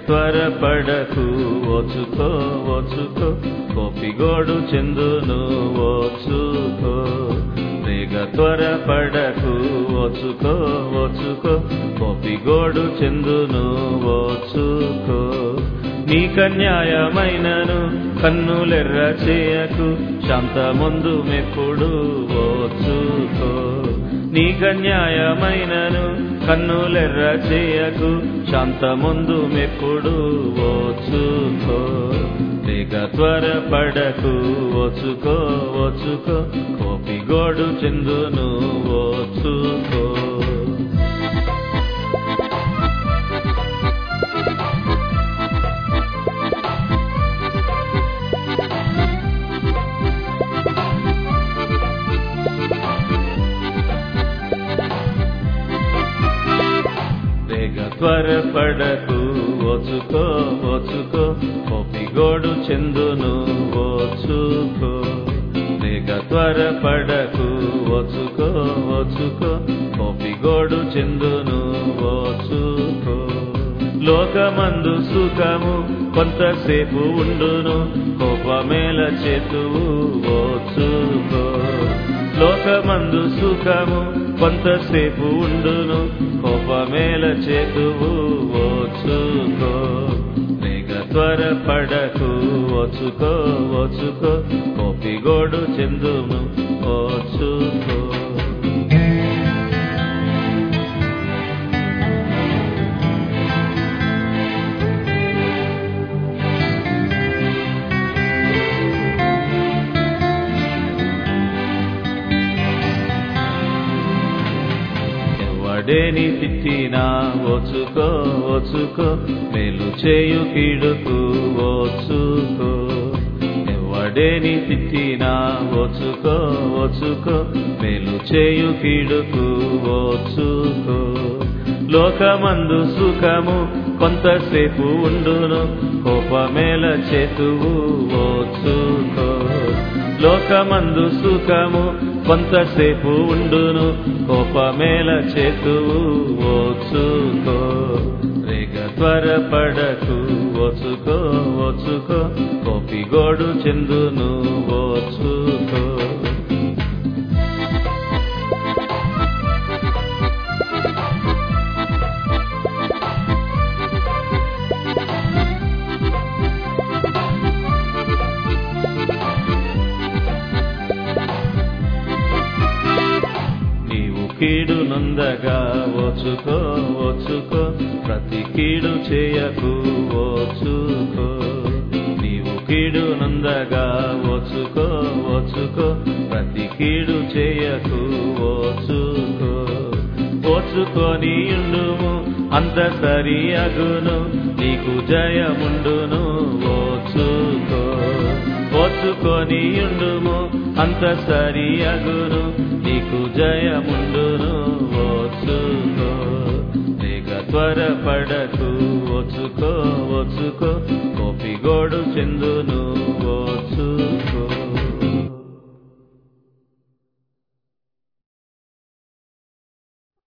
త్వరపడకు ఓచుకో ఓచుకో కోపిగోడు చెందును ఓచుకో వేగ త్వరపడకు ఓచుకో ఓచుకో కోపిగోడు చెందును ఓచుకో నీకన్యాయమైనను కన్నులెర్ర చేయకు శాంతముందు మెప్పుడు ఓచుకో నీకన్యాయమైనను కన్నులెర్ర చేయకు శాంతముందు మెప్పుడు ఓచుకో తెగ త్వరపడకు ఓచుకో ఓచుకో కోపిగోడు చెందును ఓచుకో వేగ త్వరపడకు ఓచుకో ఓచుకో కోపిగోడు చెందును ఓచుకో వేగ త్వరపడకు ఓచుకో ఓచుకో కోపిగోడు చెందును ఓచుకో లోకమందు సుఖము కొంతసేపు ఉండును కోపమేల చేతువు ఓచుకో లోకమందు సుఖము కొంతసేపు ఉండును కోపమేల చేతువు ఓచుకో వేగ త్వరపడకు ఓచుకో ఓచుకో కోపిగోడు చెందును ఓచుకో ఎవడేని తిట్టినా ఓచుకో ఓచుకో మేలు చేయు కీడుకు ఓచుకో ఎవడేని తిట్టినా ఓచుకో ఓచుకో మేలు చేయు కీడుకు ఓచుకో లోకమందు సుఖము కొంతసేపు ఉండును కోపమేల చేతువు ఓచుకో లోకమందు సుఖము కొంతసేపు ఉండును కోపమేల చేతువు ఓచుకో రేగ త్వరపడకు ఓచుకో ఓచుకో కోపిగోడు చెందును ఓచుకో నీవు కీడు నొందగా ఓచుకో ఓచుకో ప్రతి కీడు చేయకు ఓచుకో నీవు కీడు నొందగా ఓచుకో ఓచుకో ప్రతి కీడు చేయకు ఓచుకో ఓచుకొని ఉండుము అంత సరి అగును నీకు జయముండును ఓచుకో ఓచుకొని ఉండుము అంత సరి అగును నీకు జయముండును ఓచుకో వేగ త్వరపడకు ఓచుకో ఓచుకో కోపిగోడు చెందు